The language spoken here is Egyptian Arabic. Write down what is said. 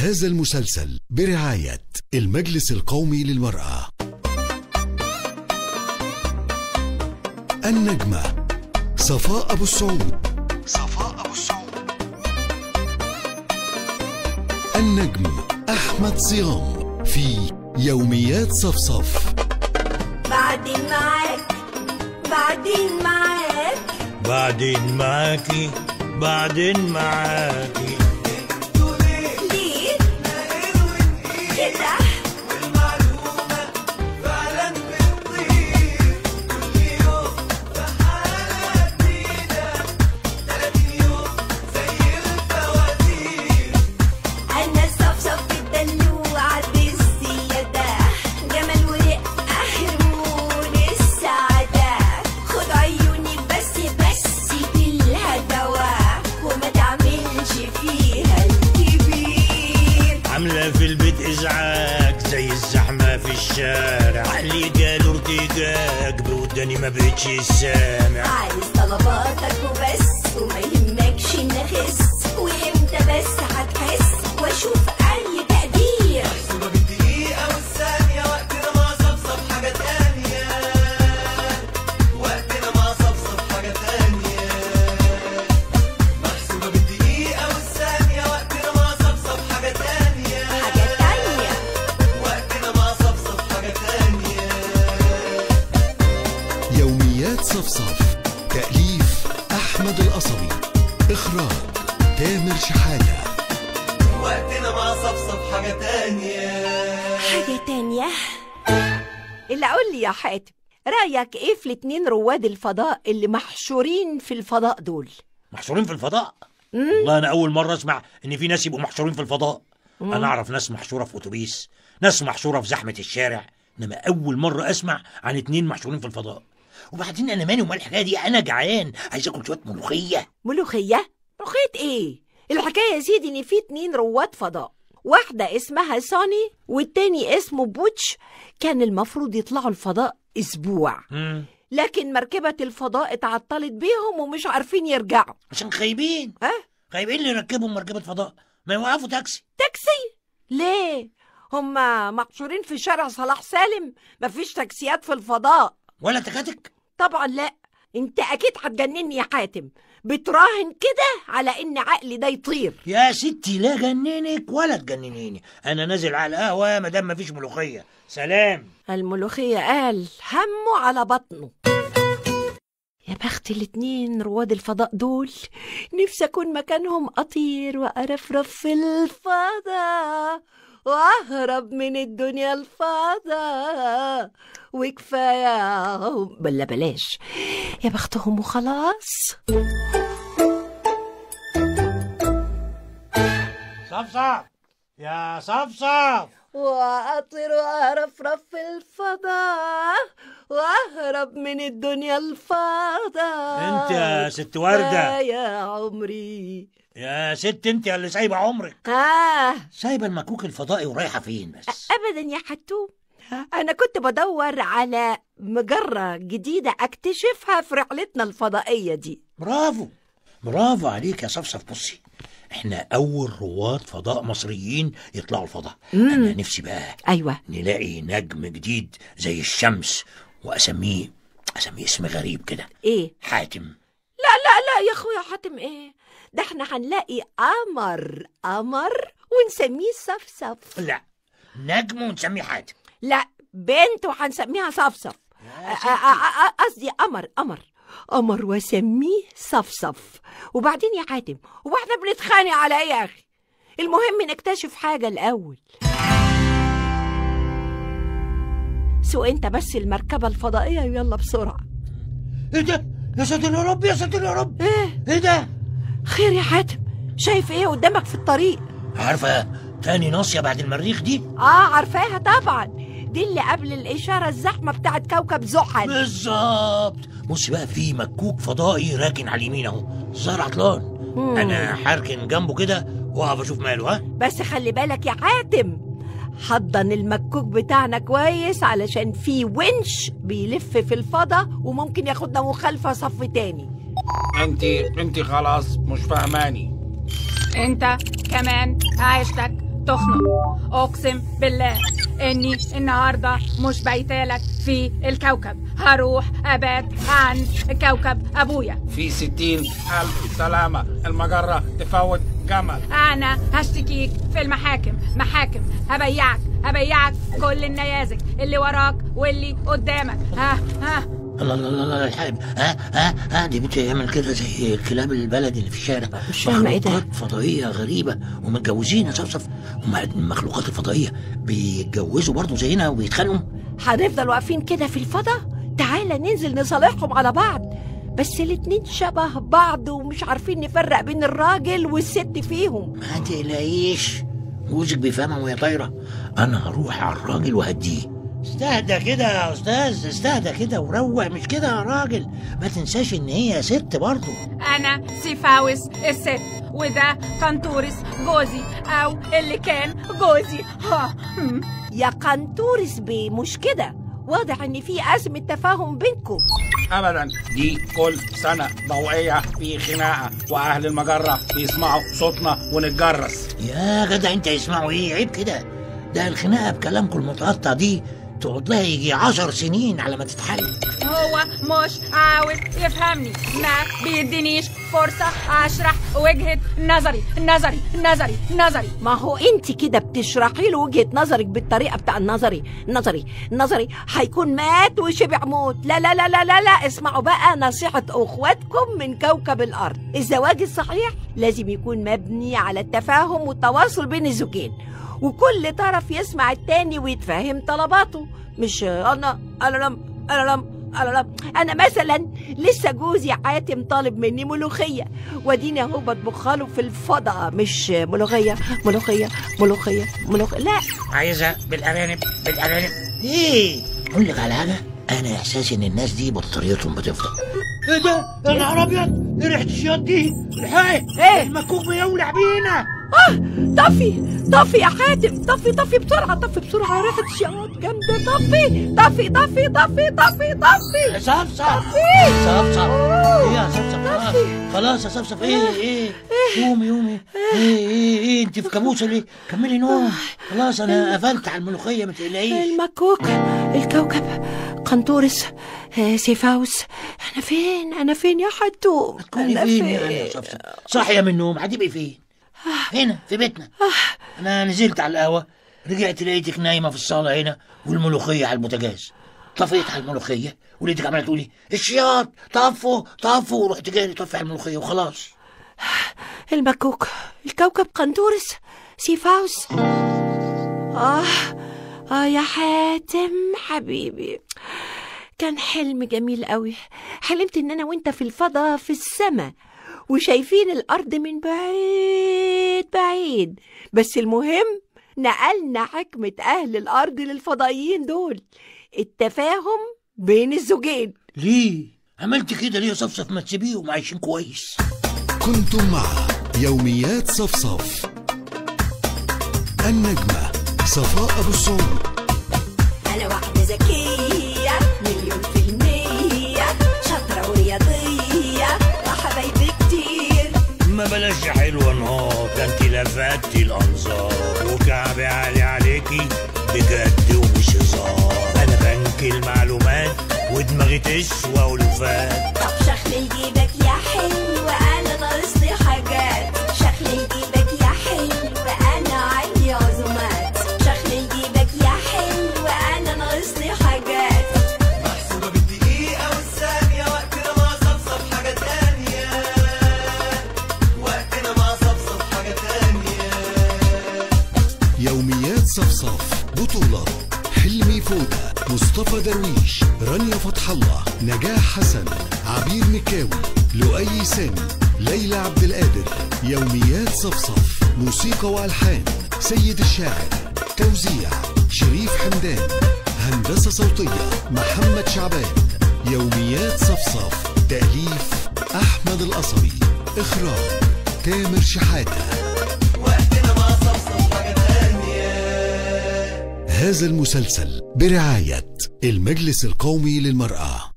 هذا المسلسل برعاية المجلس القومي للمرأة النجمة صفاء أبو السعود صفاء أبو السعود النجم أحمد صيام في يوميات صفصف بعدين معاك بعدين معاك بعدين معاكي بعدين معاكي ليه كده أنا صفصف الدلوعة بالزيادة جمال ورقة هرمون السعادة خد عيوني بس بس بالهدوى وما تعملش فيها الكبير عاملة في البيت إزعاج زي الزحمة في الشارع اللي جاله ارتجاج بوداني ما بقتش سامع عايز طلباتك وبس وما يهمكش نخس وامتى بس هتحس واشوف اي تقدير محسوبة بالدقيقة والثانية وقتنا مع صفصف حاجة تانية وقتنا مع صفصف حاجة تانية محسوبة بالدقيقة والثانية وقتنا مع صفصف حاجة تانية حاجة تانية وقتنا مع صفصف حاجة تانية يوميات صفصف تأليف أحمد القصبي إخراج تامر شحاتة وقتنا مع صفصف حاجة تانية حاجة تانية اللي قول لي يا حاتم رأيك ايه في الاتنين رواد الفضاء اللي محشورين في الفضاء دول محشورين في الفضاء والله أنا أول مرة أسمع إن في ناس يبقوا محشورين في الفضاء أنا أعرف ناس محشورة في أتوبيس ناس محشورة في زحمة الشارع إنما أول مرة أسمع عن اتنين محشورين في الفضاء وبعدين أنا مالي ومال الحكاية دي أنا جعان عايز آكل شوية ملوخية ملوخية ملوخية ايه الحكاية يا سيدي ان في اتنين رواد فضاء واحدة اسمها سوني والتاني اسمه بوتش كان المفروض يطلعوا الفضاء اسبوع مم. لكن مركبة الفضاء اتعطلت بيهم ومش عارفين يرجعوا عشان خايبين ها خايبين اللي يركبهم مركبة فضاء ما يوقفوا تاكسي تاكسي ليه هما محشورين في شارع صلاح سالم مفيش تاكسيات في الفضاء ولا تكاتك طبعا لا انت اكيد هتجنني يا حاتم بتراهن كده على ان عقلي ده يطير يا ستي لا جننك ولا تجننيني انا نازل على القهوه ما دام مفيش ملوخيه سلام الملوخية قال همه على بطنه يا بخت الاتنين رواد الفضاء دول نفسي أكون مكانهم أطير وأرفرف في الفضاء وأهرب من الدنيا الفضاء وكفاية بلا بلاش يا بختهم وخلاص صفصف يا صفصف وأطير وأرفرف في الفضاء وأهرب من الدنيا الفضاء انت يا ست وردة. يا عمري يا ست انت اللي سايبه عمرك آه سايبه المكوك الفضائي ورايحه فين بس أبدا يا حتوم أنا كنت بدور على مجرة جديدة أكتشفها في رحلتنا الفضائية دي برافو برافو عليك يا صفصف بصي احنا اول رواد فضاء مصريين يطلعوا الفضاء انا نفسي بقى أيوة نلاقي نجم جديد زي الشمس واسميه اسميه اسم غريب كده إيه حاتم لا لا لا يا أخويا حاتم إيه ده احنا هنلاقي قمر قمر ونسميه صفصف لا نجم ونسميه حاتم لا بنت وهنسميها صفصف يا أ- أ- أ- قصدي قمر قمر قمر واسميه صفصف وبعدين يا حاتم هو احنا بنتخانق على ايه يا اخي المهم نكتشف حاجه الاول سوق انت بس المركبه الفضائيه ويلا بسرعه ايه ده يا ساتر يا رب يا ساتر يا رب ايه ايه ده خير يا حاتم شايف ايه قدامك في الطريق عارفه تاني ناصيه بعد المريخ دي اه عارفاها طبعا دي اللي قبل الاشاره الزحمه بتاعت كوكب زحل بالظبط بص بقى في مكوك فضائي راكن على اليمين اهو الظاهر عطلان مم. انا هركن جنبه كده واقف اشوف ماله ها بس خلي بالك يا حاتم حضن المكوك بتاعنا كويس علشان في ونش بيلف في الفضا وممكن ياخدنا مخالفة صف تاني انت انت خلاص مش فاهماني انت كمان عايشتك تخنق اقسم بالله اني النهارده مش بايتالك في الكوكب هروح ابات عند كوكب ابويا في ستين ألف سلامة المجرة تفوت جمل انا هشتكيك في المحاكم محاكم هبيعك هبيعك كل النيازك اللي وراك واللي قدامك ها ها الله الله الله الله الحاج ها ها ها دي بتعمل كده زي الكلاب البلد اللي في الشارع مش فاهمة إيه ده؟ مخلوقات فضائية غريبة ومتجوزين يا صفصف هم المخلوقات الفضائية بيتجوزوا برضه زينا وبيتخانقوا هنفضل واقفين كده في الفضا تعالى ننزل نصالحهم على بعض بس الاتنين شبه بعض ومش عارفين نفرق بين الراجل والست فيهم ما تقلقيش جوزك بيفهمها وهي طايرة أنا هروح على الراجل وهديه استهدى كده يا أستاذ استهدى كده وروق مش كده يا راجل ما تنساش إن هي ست برضه انا سيفاوس الست وده قنطورس جوزي او اللي كان جوزي ها هم. يا قنطورس بيه مش كده واضح ان في أزمة تفاهم بينكم أبدا دي كل سنة ضوئية في خناقة وأهل المجرة بيسمعوا صوتنا ونتجرس يا جدع أنت يسمعوا إيه عيب كده ده الخناقة بكلامكم المتقطع دي تقعد لها يجي عشر سنين على ما تتحل هو مش عاوز يفهمني ما بيدينيش فرصة أشرح وجهة نظري نظري نظري نظري ما هو انت كده بتشرحي له وجهة نظرك بالطريقة بتاع النظري نظري نظري هيكون مات وشبع موت لا لا لا لا لا لا اسمعوا بقى نصيحة اخواتكم من كوكب الارض الزواج الصحيح لازم يكون مبني على التفاهم والتواصل بين الزوجين وكل طرف يسمع التاني ويتفهم طلباته مش انا انا لم انا لم انا لم انا مثلا لسه جوزي حاتم طالب مني ملوخيه واديني اهو بطبخها له في الفضاء مش ملوخيه ملوخيه ملوخيه ملوخيه لا عايزة بالأرانب بالأرانب إيه أقول لك على حاجة أنا إحساسي إن الناس دي بطاريتهم بتفضل إيه ده؟ يا نهار أبيض إيه ريحة الشياط دي؟ الحقي إيه؟ المكوك بيولع بينا طفي طفي يا حاتم طفي طفي بسرعه طفي بسرعه ريحه شياط جامده طفي طفي طفي طفي طفي طفي صفصف طفي صفصف ايه يا صفصف خلاص طفي. خلاص يا صفصف ايه ايه قومي قومي ايه ايه ايه انت في كابوسه ليه كملي نوم خلاص انا قفلت على الملوخيه ما تقلقيش المكوك الكوكب قنطورس آه، سيفاوس انا فين انا فين يا حتوم تكوني أنا فين يعني يا صفصف صاحيه من النوم هتبقي فين هنا في بيتنا انا نزلت على القهوه رجعت لقيتك نايمه في الصاله هنا والملوخيه على البوتاجاز طفيت على الملوخيه ولقيتك عماله تقولي الشياط طفوا طفوا ورحت جاي طفي على الملوخيه وخلاص المكوك الكوكب قنطورس سيفاوس آه آه يا حاتم حبيبي كان حلم جميل قوي حلمت إن أنا وأنت في الفضاء في السماء وشايفين الأرض من بعيد بعيد بس المهم نقلنا حكمة أهل الأرض للفضائيين دول التفاهم بين الزوجين ليه عملت كده ليه يا صفصف ما تسيبيهم عايشين كويس كنتم مع يوميات صفصف النجمة صفاء أبو الصوم أنا واحدة ذكية مليون في المية شاطرة ورياضية وحبايبي كتير ما بلاش يا حلوة نهار ده انت لفتي الانظار وكعبي عالي عليكي بجد ومش هزار انا بنك المعلومات ودماغي تسوى ولفات طب شخلي جيبك يا حلو أنا ناقصلي حاجات شخلي جيبك يا حلو أنا عندي عزومات شخلي جيبك يا حلو أنا ناقصلي حاجات محسوبة بالدقيقة والثانية وقتنا مع صفصف حاجة تانية وقتنا مع صفصف حاجة تانية يوميات صفصف بطولة حلمي فودة مصطفى درويش رانيا فتح الله نجاح حسن عبير مكاوي لؤي سامي ليلى عبد القادر يوميات صفصف موسيقى والحان سيد الشاعر توزيع شريف حمدان هندسة صوتية محمد شعبان يوميات صفصف تأليف أحمد القصبي إخراج تامر شحاتة وقتنا مع صفصف حاجة تانية هذا المسلسل برعاية المجلس القومي للمرأة